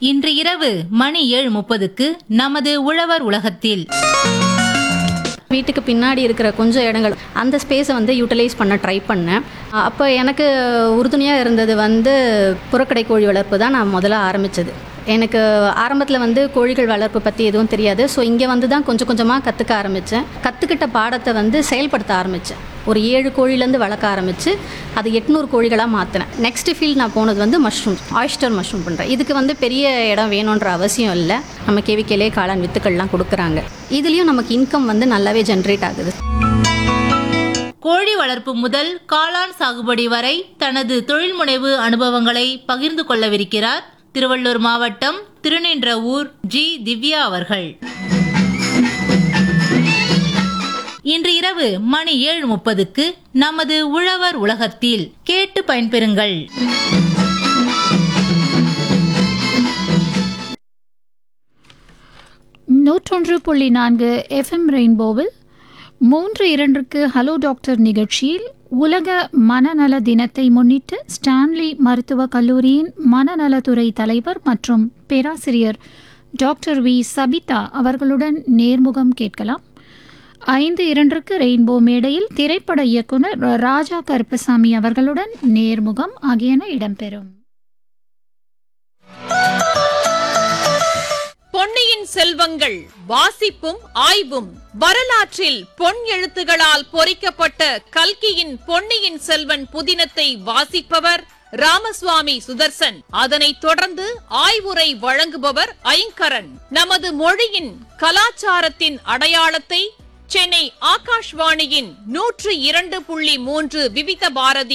இன்று இரவு மணி ஏழு முப்பதுக்கு நமது உழவர் உலகத்தில் வீட்டுக்கு பின்னாடி இருக்கிற கொஞ்சம் இடங்கள் அந்த ஸ்பேஸை வந்து யூட்டிலைஸ் பண்ண ட்ரை பண்ணேன் அப்போ எனக்கு உறுதுணையாக இருந்தது வந்து புறக்கடை கோழி வளர்ப்பு தான் நான் முதல்ல ஆரம்பித்தது எனக்கு ஆரம்பத்தில் வந்து கோழிகள் வளர்ப்பு பற்றி எதுவும் தெரியாது ஸோ இங்கே வந்து தான் கொஞ்சம் கொஞ்சமாக கற்றுக்க ஆரம்பித்தேன் கற்றுக்கிட்ட பாடத்தை வந்து செயல்படுத்த ஆரம்பித்தேன் ஒரு ஏழு கோழிலேருந்து வளர்க்க ஆரம்பித்து அது எட்நூறு கோழிகளாக மாற்றினேன் நெக்ஸ்ட் ஃபீல்ட் நான் போனது வந்து மஷ்ரூம் ஆயிஸ்டர் மஷ்ரூம் பண்ணுறேன் இதுக்கு வந்து பெரிய இடம் வேணுன்ற அவசியம் இல்லை நம்ம கேவிக்கேலே காளான் வித்துக்கள்லாம் கொடுக்குறாங்க இதுலேயும் நமக்கு இன்கம் வந்து நல்லாவே ஜென்ரேட் ஆகுது கோழி வளர்ப்பு முதல் காளான் சாகுபடி வரை தனது தொழில் முனைவு அனுபவங்களை பகிர்ந்து கொள்ளவிருக்கிறார் திருவள்ளூர் மாவட்டம் திருநின்றவூர் ஜி திவ்யா அவர்கள் இன்று இரவு மணி ஏழு முப்பதுக்கு நமது உழவர் உலகத்தில் கேட்டு பயன்பெறுங்கள் நூற்றொன்று புள்ளி நான்கு எஃப்எம் ரெயின்போவில் மூன்று இரண்டுக்கு ஹலோ டாக்டர் நிகழ்ச்சியில் உலக மனநல தினத்தை முன்னிட்டு ஸ்டான்லி மருத்துவக் கல்லூரியின் மனநலத்துறை தலைவர் மற்றும் பேராசிரியர் டாக்டர் வி சபிதா அவர்களுடன் நேர்முகம் கேட்கலாம் ஐந்து இரண்டிற்கு ரெயின்போ மேடையில் திரைப்பட இயக்குனர் ராஜா கருப்பசாமி அவர்களுடன் நேர்முகம் ஆகியன இடம்பெறும் பொன்னியின் செல்வங்கள் வாசிப்பும் ஆய்வும் வரலாற்றில் பொன் எழுத்துகளால் பொறிக்கப்பட்ட கல்கியின் பொன்னியின் செல்வன் புதினத்தை வாசிப்பவர் ராமசுவாமி சுதர்சன் அதனைத் தொடர்ந்து ஆய்வுரை வழங்குபவர் ஐங்கரன் நமது மொழியின் கலாச்சாரத்தின் அடையாளத்தை சென்னை ஆகாஷ்வாணியின் நூற்று இரண்டு புள்ளி மூன்று விவித பாரதி